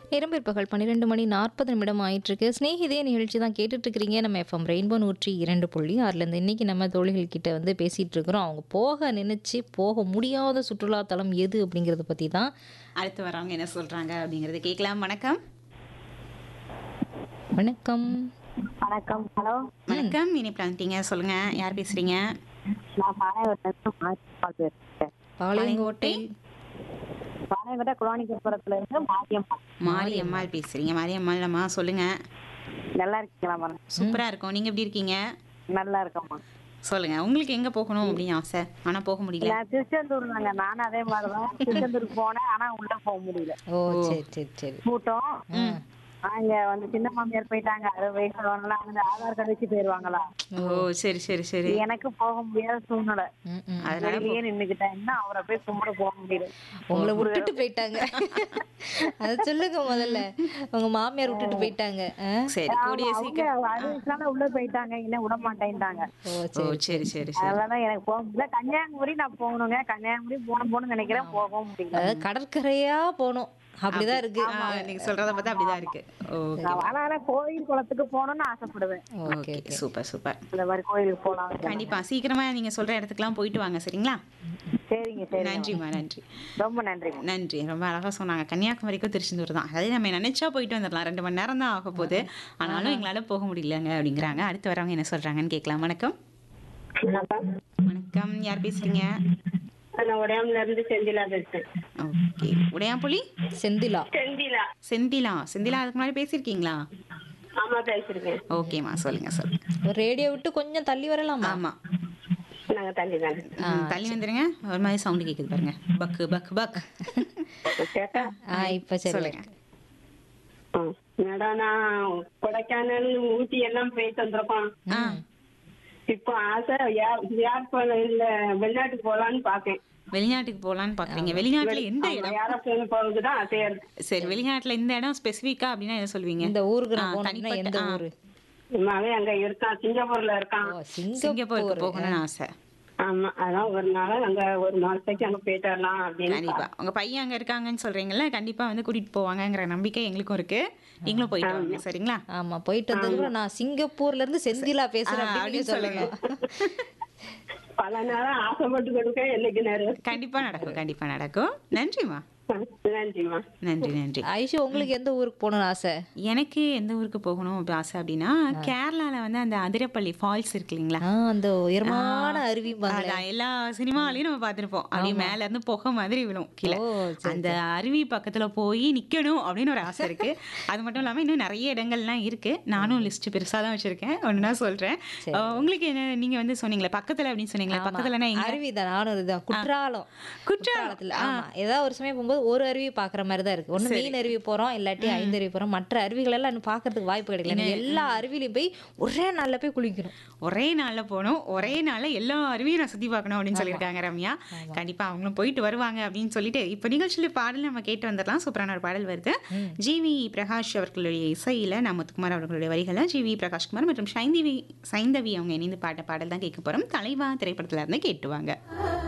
நேரம் பிற்பகல் பன்னிரெண்டு மணி நாற்பது நிமிடம் ஆயிட்டிருக்கு ஸ்நேகிதே நிகழ்ச்சி தான் கேட்டுட்டு இருக்கிறீங்க நம்ம எஃப்எம் ரெயின்போ நூற்றி இரண்டு புள்ளி ஆறுலேருந்து இன்னைக்கு நம்ம தோழிகள் கிட்ட வந்து பேசிட்டு இருக்கிறோம் அவங்க போக நினைச்சு போக முடியாத சுற்றுலாத்தலம் எது அப்படிங்கிறத பற்றி தான் அடுத்து வரவங்க என்ன சொல்றாங்க அப்படிங்கறத கேட்கலாம் வணக்கம் வணக்கம் வணக்கம் ஹலோ வணக்கம் இனிப்பு வந்துட்டீங்க சொல்லுங்க யார் பேசுறீங்க நான் பாளையங்கோட்டை மாரியம்மாள் பேசுறேன் பாளையங்கோட்டை பாளையங்கோட்டை குளவாணிக்குப்புறத்துல இருந்து மாரியம்மா மாரியம்மாள் பேசுறீங்க மாரியம்மாள் அம்மா சொல்லுங்க நல்லா இருக்கீங்களா மேடம் சூப்பரா இருக்கும் நீங்க எப்படி இருக்கீங்க நல்லா இருக்கம்மா சொல்லுங்க உங்களுக்கு எங்க போகணும் அப்படின்னு ஆசை ஆனா போக முடியல நான் திருச்செந்தூர் தாங்க நானும் அதே மாதிரிதான் திருச்செந்தூருக்கு போனேன் ஆனா உள்ள போக முடியல ஓ சரி சரி சரி கூட்டம் அங்க வந்து சின்ன மாமியார் போயிட்டாங்க அறுபது வயசு வரலாம் அந்த ஆதார் கார்டு வச்சு போயிருவாங்களா ஓ சரி சரி சரி எனக்கு போக முடியாத சூழ்நிலை ம், ம். அதனால வெளியே நின்னுக்கிட்டேன் இன்னும் அவரை போய் கும்பிட போக முடியல உங்களை விட்டுட்டு போயிட்டாங்க அதை சொல்லுங்க முதல்ல உங்க மாமியார் விட்டுட்டு போயிட்டாங்க ஆ? சரி கூடிய அவங்க சீக்கிரம் அறுபது வயசுல உள்ள போயிட்டாங்க இன்னும் விட மாட்டேன்ட்டாங்க ஓ ஓ சரி சரி சரி சரி அதனாலதான் எனக்கு போக முடியல கன்னியாகுமரி நான் போகணுங்க கன்னியாகுமரி போகணும் போகணும்னு நினைக்கிறேன் போகவும் முடியல அதாவது கடற்கரையா போகணும் அப்படிதான் இருக்கு ஆ, நீங்க சொல்றத பார்த்தா அப்படிதான் இருக்கு ஓகே நான் ஆனா ஆனா கோயில் குளத்துக்கு போகணும்னு ஆசைப்படுவேன் ஓகே ஓகே சூப்பர் சூப்பர் இந்த மாதிரி கோயிலுக்கு போலாம் கண்டிப்பா சீக்கிரமா நீங்க சொல்ற இடத்துக்குலாம் போயிட்டு வாங்க சரிங்களா சரிங்க சரி நன்றிம்மா நன்றி ரொம்ப நன்றி நன்றி ரொம்ப அழகா சொன்னாங்க கன்னியாகுமரிக்கும் திருச்செந்தூர் தான் அதாவது நம்ம நினைச்சா போயிட்டு வந்துடலாம் ரெண்டு மணி நேரம் தான் ஆக போகுது ஆனாலும் எங்களால போக முடியலங்க அப்படிங்கிறாங்க அடுத்து வரவங்க என்ன சொல்றாங்கன்னு கேட்கலாம் வணக்கம் வணக்கம் யார் பேசுறீங்க நான் உடையாமல இருந்து செந்திலா பேசுறேன் ஓகே உடையாம்புலி செந்திலா செந்திலா செந்திலா செந்திலா அதுக்கு முன்னாடி பேசியிருக்கீங்களா ஆமா பேசிருக்கேன் ஓகேம்மா சொல்லுங்க சொல்லுங்க ரேடியோ விட்டு கொஞ்சம் தள்ளி வரலாமா ஆமா நாங்க தள்ளி தானே ம், தள்ளி வந்துருங்க ஒரு மாதிரி சவுண்டு கேக்குது பாருங்க பக்கு பக் பக் கேட்டா ஆ இப்ப சரி சொல்லுங்க மேடம் நான் கொடைக்கானல் ஊட்டி எல்லாம் போயிட்டு வந்திருக்கோம் ஆ இப்போ ஆசை ஏர்போர்ட் இல்ல வெளிநாட்டுக்கு போலான்னு பாக்கேன் வெளிநாட்டுக்கு போலான்னு பாக்குறீங்க வெளிநாட்டுல எந்த இடம் ஏரோப்ளேன் போறதுதான் ஆசையா இருக்கு சரி வெளிநாட்டுல இந்த இடம் ஸ்பெசிஃபிக்கா அப்படின்னா என்ன சொல்வீங்க இந்த ஊருக்கு நான் ஆ, போனோம்னா தனிப்பட்ட- எந்த ஆ. ஊரு அவன் அங்க இருக்கான் சிங்கப்பூர்ல இருக்கான் ஓ சிங்கப்பூருக்கு சிங்கப்பூர் போகணும்னு ஆசை ஆமா அதான் ஒரு நாள் அங்க ஒரு மாசத்துக்கு அங்க போயிட்டு வரலாம் அப்படின்னு கண்டிப்பா உங்க பையன் அங்க இருக்காங்கன்னு சொல்றீங்கல்ல கண்டிப்பா வந்து கூட்டிட்டு போவாங்கங்கிற நம்பிக்கை எங்களுக்கும் இருக்கு நீங்களும் போயிட்டு வாங்க சரிங்களா ஆமா போயிட்டு வந்ததுக்கு நான் சிங்கப்பூர்ல இருந்து செந்திலா பேசுறேன் ஆ, அப்படின்னு அப்படின்னு சொல்லணும் பல நேரம் ஆசைப்பட்டு கொடுக்க என்னைக்கு நேரம் கண்டிப்பா நடக்கும் கண்டிப்பா நடக்கும் நன்றிம்மா நன்றிம்மா நன்றி நன்றி ஐஷு உங்களுக்கு எந்த ஊருக்கு போகணும்னு ஆசை எனக்கு எந்த ஊருக்கு போகணும் அப்படி ஆசை அப்படின்னா கேரளால வந்து அந்த அதிரப்பள்ளி ஃபால்ஸ் இருக்கு இல்லைங்களா ஆ அந்த உயரமான அருவி அதான் எல்லா சினிமாலையும் நம்ம பார்த்திருப்போம் அப்படியே மேல இருந்து புகை மாதிரி விழும் கீழே ஓ, சரி, அந்த அருவி பக்கத்துல போய் நிக்கணும் அப்படின்னு ஒரு ஆசை இருக்கு அது மட்டும் இல்லாம இன்னும் நிறைய இடங்கள்லாம் இருக்கு நானும் லிஸ்ட் பெருசா தான் வச்சிருக்கேன் ஒண்ணுனா சொல்றேன் அஹ் உங்களுக்கு என்ன நீங்க வந்து சொன்னீங்களே பக்கத்துல அப்படின்னு சொன்னீங்களே பக்கத்துலனா எங்க அருவி தான் நானும் இதுதான் குற்றாலம் குற்றாலத்துல ஆமா ஏதாவது ஒரு சமயம் போகும்போது ஒரு அருவி பாக்குற மாதிரி தான் இருக்கு ஒண்ணு மீன் அருவி போறோம் இல்லாட்டி ஐந்து அருவி போறோம் மற்ற அருவிகள் எல்லாம் இன்னும் பாக்குறதுக்கு வாய்ப்பு கிடைக்கல எனக்கு எல்லா அருவிலையும் போய் ஒரே நாள்ல போய் குளிக்கணும் ஒரே நாள்ல போகணும் ஒரே நாள்ல எல்லா அருவியும் நான் சுத்தி பார்க்கணும் அப்படின்னு சொல்லியிருக்காங்க ரம்யா கண்டிப்பா அவங்களும் போயிட்டு வருவாங்க அப்படின்னு சொல்லிட்டு இப்ப நிகழ்ச்சியில பாடல் நம்ம கேட்டு வந்துடலாம் சூப்பரான ஒரு பாடல் வருது ஜிவி பிரகாஷ் அவர்களுடைய இசையில நான் முத்துக்குமார் அவர்களுடைய வரிகளை ஜிவி பிரகாஷ்குமார் மற்றும் சைந்தவி சைந்தவி அவங்க இணைந்து பாட்ட பாடல் தான் கேட்க போறோம் தலைவா திரைப்படத்துல இருந்து கேட்டுவாங்க